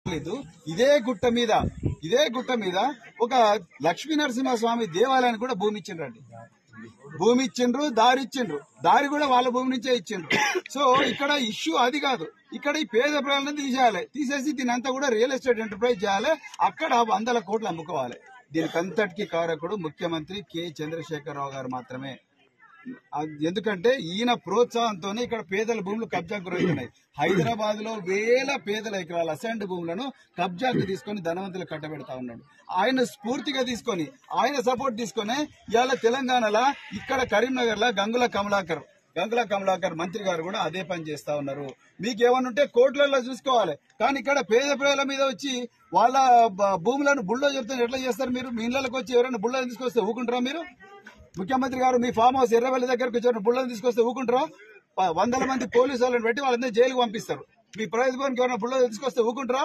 లేదు ఇదే గుట్ట మీద ఇదే గుట్ట మీద ఒక లక్ష్మీ నరసింహస్వామి దేవాలయానికి కూడా భూమి ఇచ్చిండ్రండి భూమి ఇచ్చిండ్రు దారి ఇచ్చిండ్రు దారి కూడా వాళ్ళ భూమి నుంచే ఇచ్చిండ్రు సో ఇక్కడ ఇష్యూ అది కాదు ఇక్కడ ఈ పేద ప్రజలను తీసేయాలి తీసేసి దీని అంతా కూడా రియల్ ఎస్టేట్ ఎంటర్ప్రైజ్ చేయాలి అక్కడ వందల కోట్లు అమ్ముకోవాలి దీనికంతటికి కారకుడు ముఖ్యమంత్రి కె చంద్రశేఖరరావు గారు మాత్రమే అది ఎందుకంటే ఈయన ప్రోత్సాహంతోనే ఇక్కడ పేదల భూములు కబ్జాకు గురవుతున్నాయి హైదరాబాద్ లో వేల పేదల ఎకరాల అసెండ్ భూములను కబ్జాకు తీసుకొని ధనవంతులు కట్టబెడతా ఉన్నాడు ఆయన స్ఫూర్తిగా తీసుకొని ఆయన సపోర్ట్ తీసుకొని ఇవాళ తెలంగాణలో ఇక్కడ కరీంనగర్ లో గంగుల కమలాకర్ గంగుల కమలాకర్ మంత్రి గారు కూడా అదే పని చేస్తా ఉన్నారు మీకు ఏమన్నా ఉంటే కోట్లలో చూసుకోవాలి కానీ ఇక్కడ పేద ప్రజల మీద వచ్చి వాళ్ళ బ- భూములను బుల్డోజర్తో ఎట్లా చేస్తారు మీరు మీ ఇళ్ళకి వచ్చి ఎవరైనా బుల్డోజర్ తీసుకొస్తే ఊకుంటారా మీరు ముఖ్యమంత్రి గారు మీ ఫామ్ హౌస్ ఎర్రవల్లి దగ్గరకు వచ్చిన బుల్లని తీసుకొస్తే ఊకుంటారా ప- వందల మంది పోలీసు వాళ్ళని పెట్టి వాళ్ళందరూ జైలుకు పంపిస్తారు మీ ప్రభుత్వానికి ఎవరైనా బుల్డోజర్ తీసుకొస్తే ఊకుంటారా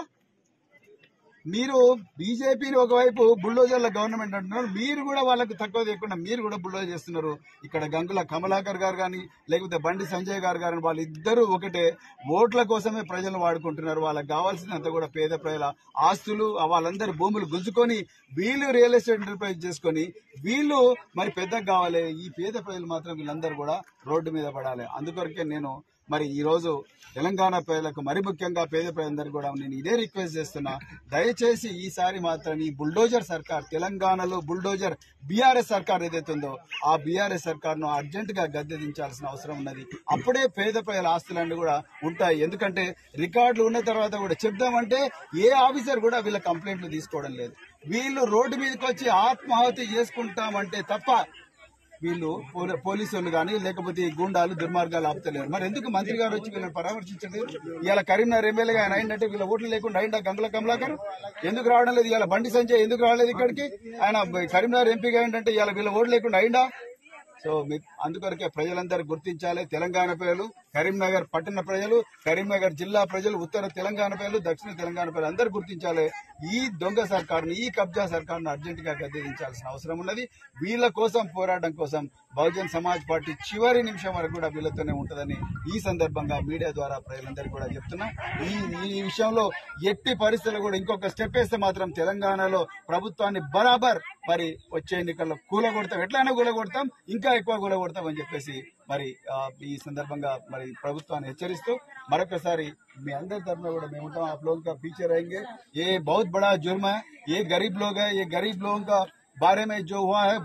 మీరు బీజేపీని ఒకవైపు బుల్డోజర్ల గవర్నమెంట్ అంటున్నారు మీరు కూడా వాళ్ళకి తక్కువ చేయకుండా మీరు కూడా బుల్డోజర్ చేస్తున్నారు ఇక్కడ గంగుల కమలాకర్ గారు కానీ లేకపోతే బండి సంజయ్ గారు కానీ వాళ్ళిద్దరూ ఒకటే ఓట్ల కోసమే ప్రజలు వాడుకుంటున్నారు వాళ్ళకి కావాల్సినంత కూడా పేద ప్రజల ఆస్తులు ఆ వాళ్ళందరి భూములు గుంజుకొని వీళ్ళు రియల్ ఎస్టేట్ ఎంటర్ప్రైజ్ చేసుకొని వీళ్ళు మరి పెద్దగా కావాలి ఈ పేద ప్రజలు మాత్రం వీళ్ళందరూ కూడా రోడ్డు మీద పడాలి అందుకొరకే నేను మరి ఈ రోజు తెలంగాణ ప్రజలకు మరి ముఖ్యంగా పేద ప్రజలందరూ కూడా నేను ఇదే రిక్వెస్ట్ చేస్తున్నా దయచేసి ఈసారి మాత్రం ఈ బుల్డోజర్ సర్కార్ తెలంగాణలో బుల్డోజర్ బీఆర్ఎస్ సర్కార్ ఏదైతే ఉందో ఆ బీఆర్ఎస్ సర్కార్ ను అర్జెంట్ గా గద్దె దించాల్సిన అవసరం ఉన్నది అప్పుడే పేద ప్రజల ఆస్తులన్నీ కూడా ఉంటాయి ఎందుకంటే రికార్డులు ఉన్న తర్వాత కూడా చెప్దామంటే ఏ ఆఫీసర్ కూడా వీళ్ళ కంప్లైంట్లు తీసుకోవడం లేదు వీళ్ళు రోడ్డు మీదకి వచ్చి ఆత్మాహుతి చేసుకుంటామంటే తప్ప వీళ్ళు పోలీ- పోలీసు వాళ్ళు కానీ లేకపోతే ఈ గూండాలు దుర్మార్గాలు ఆపుతలేరు మరి ఎందుకు మంత్రి గారు వచ్చి వీళ్ళని పరామర్శించలేదు ఇవాళ కరీంనగర్ ఎమ్మెల్యేగా ఆయన అయిందంటే వీళ్ళ ఓట్లు లేకుండా అయిందా గంగుల కమలాకర్ ఎందుకు రావడం లేదు ఇవాళ బండి సంజయ్ ఎందుకు రాలేదు ఇక్కడికి ఆయన కరీంనగర్ ఎంపీగా అయిందంటే ఇవాళ వీళ్ళ ఓట్లు లేకుండా అయిందా సో మీ అందుకొరకే ప్రజలందరూ గుర్తించాలి తెలంగాణ ప్రజలు కరీంనగర్ పట్టణ ప్రజలు కరీంనగర్ జిల్లా ప్రజలు ఉత్తర తెలంగాణ ప్రజలు దక్షిణ తెలంగాణ ప్రజలు అందరూ గుర్తించాలి ఈ దొంగ సర్కారుని ఈ కబ్జా సర్కారును అర్జెంట్ గా గద్దెదించాల్సిన అవసరం ఉన్నది వీళ్ళ కోసం పోరాటం కోసం బహుజన్ సమాజ్ పార్టీ చివరి నిమిషం వరకు కూడా వీళ్ళతోనే ఉంటదని ఈ సందర్భంగా మీడియా ద్వారా ప్రజలందరికీ కూడా చెప్తున్నాం ఈ ఈ విషయంలో ఎట్టి పరిస్థితుల్లో కూడా ఇంకొక స్టెప్ వేస్తే మాత్రం తెలంగాణలో ప్రభుత్వాన్ని బరాబర్ మరి వచ్చే ఎన్నికల్లో కూలగొడతాం ఎట్లయినా కూలగొడతాం ఇంకా ఎక్కువ కూలగొడతాం అని చెప్పేసి మరి ఆ, ఈ సందర్భంగా మరి ప్రభుత్వాన్ని హెచ్చరిస్తూ మరొకసారి మీ అందరి తరఫున కూడా మేము ఉంటాం आप लोगों का पीछे रहेंगे ये बहुत बड़ा जुर्म है ये गरीब लोग है ये गरीब लोगों का बारे में जो हुआ है